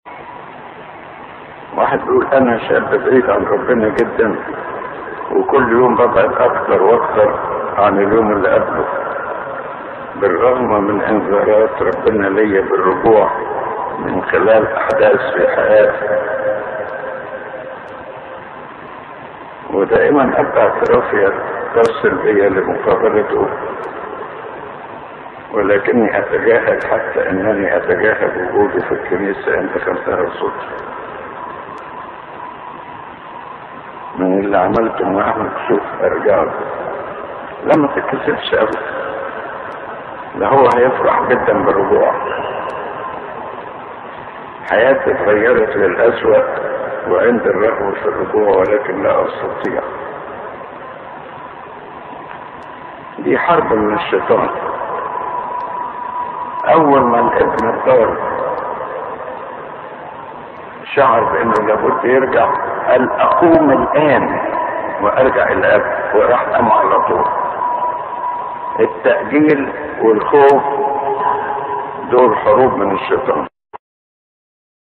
واحد بيقول انا شاب بعيد عن ربنا جدا وكل يوم ببعد اكتر واكتر عن اليوم اللي قبله بالرغم من انذارات ربنا ليا بالرجوع من خلال احداث في حياتي ودائما ابقى اعترافي تصل بي لمقابلته ولكني اتجاهل حتى انني اتجاهل وجودي في الكنيسه ان دخلتها صدفه من اللي عملته معه شوف ارجع له لا ما تتكسفش ابدا ده هو هيفرح جدا بالرجوع حياتي اتغيرت للأسوأ وعند الرغبة في الرجوع ولكن لا أستطيع دي حرب من الشيطان أول ما الابن الضار شعر بأنه لابد يرجع قال أقوم الآن وأرجع إلى أب وراح قام على طول التأجيل والخوف دول حروب من الشيطان